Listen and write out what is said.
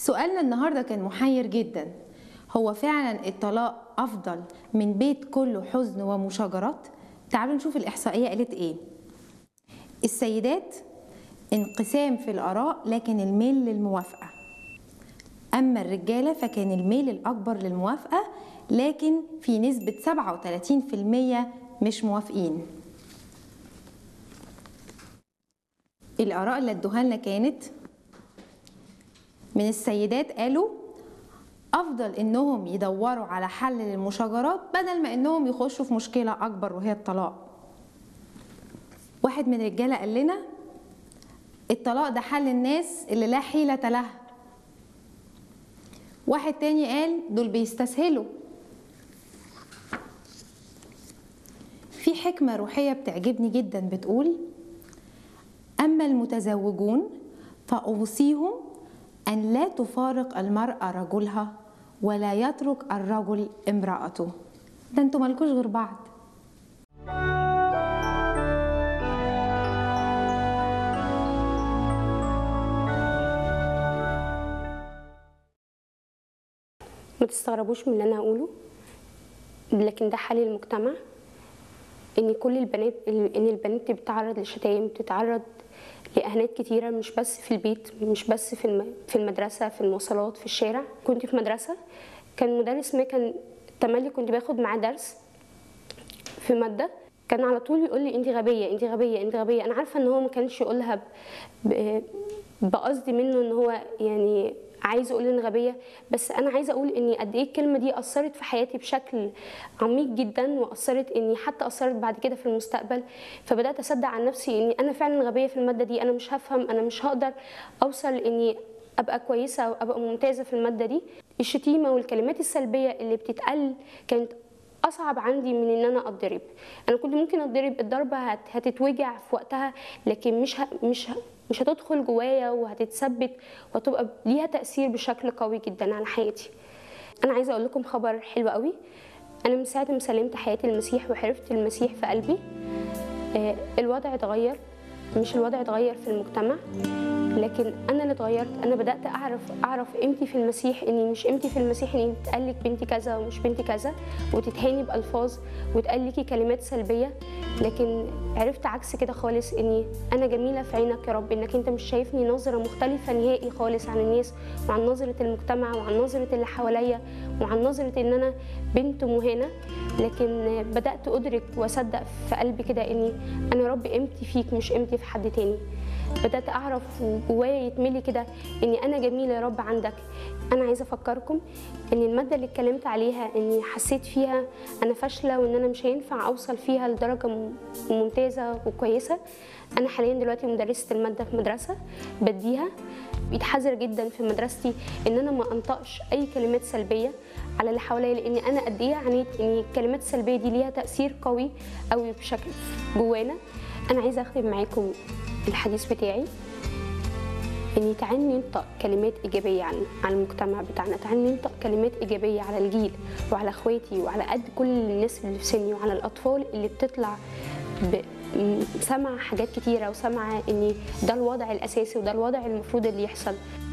سؤالنا النهارده كان محير جدا هو فعلا الطلاق افضل من بيت كله حزن ومشاجرات تعالوا نشوف الاحصائيه قالت ايه السيدات انقسام في الاراء لكن الميل للموافقه اما الرجاله فكان الميل الاكبر للموافقه لكن في نسبه 37% مش موافقين الاراء اللي ادوها لنا كانت من السيدات قالوا افضل انهم يدوروا على حل للمشاجرات بدل ما انهم يخشوا في مشكله اكبر وهي الطلاق واحد من الرجاله قال لنا الطلاق ده حل الناس اللي لا حيله لها واحد تاني قال دول بيستسهلوا في حكمه روحيه بتعجبني جدا بتقول اما المتزوجون فاوصيهم أن لا تفارق المرأة رجلها ولا يترك الرجل امرأته ده انتوا مالكوش غير بعض ما تستغربوش من اللي انا هقوله لكن ده حال المجتمع ان كل البنات ان البنات بتتعرض لشتايم بتتعرض لاهانات كتيره مش بس في البيت مش بس في الم... في المدرسه في المواصلات في الشارع كنت في مدرسه كان مدرس ما كان تملي كنت باخد معاه درس في ماده كان على طول يقول لي انت غبيه انت غبيه انت غبيه انا عارفه ان هو ما كانش يقولها ب... بقصدي منه ان هو يعني عايزه اقول اني غبيه بس انا عايزه اقول اني قد ايه الكلمه دي اثرت في حياتي بشكل عميق جدا واثرت اني حتى اثرت بعد كده في المستقبل فبدات اصدق عن نفسي اني انا فعلا غبيه في الماده دي انا مش هفهم انا مش هقدر اوصل اني ابقى كويسه او ابقى ممتازه في الماده دي الشتيمه والكلمات السلبيه اللي بتتقال كانت اصعب عندي من ان انا اتضرب انا كنت ممكن اتضرب الضربه هتتوجع في وقتها لكن مش ه... مش ه... مش هتدخل جوايا وهتتثبت وهتبقى ليها تأثير بشكل قوي جدا على حياتي أنا عايزة أقول لكم خبر حلو قوي أنا من ساعة ما سلمت حياتي المسيح وعرفت المسيح في قلبي آه الوضع اتغير مش الوضع اتغير في المجتمع لكن انا اللي اتغيرت انا بدات اعرف اعرف قيمتي في المسيح اني مش قيمتي في المسيح اني تقال لك بنتي كذا ومش بنتي كذا وتتهاني بالفاظ وتقال لكي كلمات سلبيه لكن عرفت عكس كده خالص اني انا جميله في عينك يا رب انك انت مش شايفني نظره مختلفه نهائي خالص عن الناس وعن نظره المجتمع وعن نظره اللي حواليا وعن نظره ان انا بنت مهانه لكن بدات ادرك واصدق في قلبي كده اني انا رب قيمتي فيك مش قيمتي في حد تاني بدات اعرف وجوايا يتملي كده اني انا جميله يا رب عندك انا عايزه افكركم ان الماده اللي اتكلمت عليها اني حسيت فيها انا فاشله وان انا مش هينفع اوصل فيها لدرجه ممتازه وكويسه انا حاليا دلوقتي مدرسه الماده في مدرسه بديها بيتحذر جدا في مدرستي ان انا ما انطقش اي كلمات سلبيه على اللي حواليا لان انا قد ايه عانيت ان الكلمات السلبيه دي ليها تاثير قوي قوي بشكل جوانا انا عايزه اختم معاكم الحديث بتاعي اني تعالي ننطق كلمات ايجابيه عن عن المجتمع بتاعنا تعالي ننطق كلمات ايجابيه على الجيل وعلى اخواتي وعلى قد كل الناس اللي في سني وعلى الاطفال اللي بتطلع ب... سمع حاجات كتيرة وسمع ان ده الوضع الاساسي وده الوضع المفروض اللي يحصل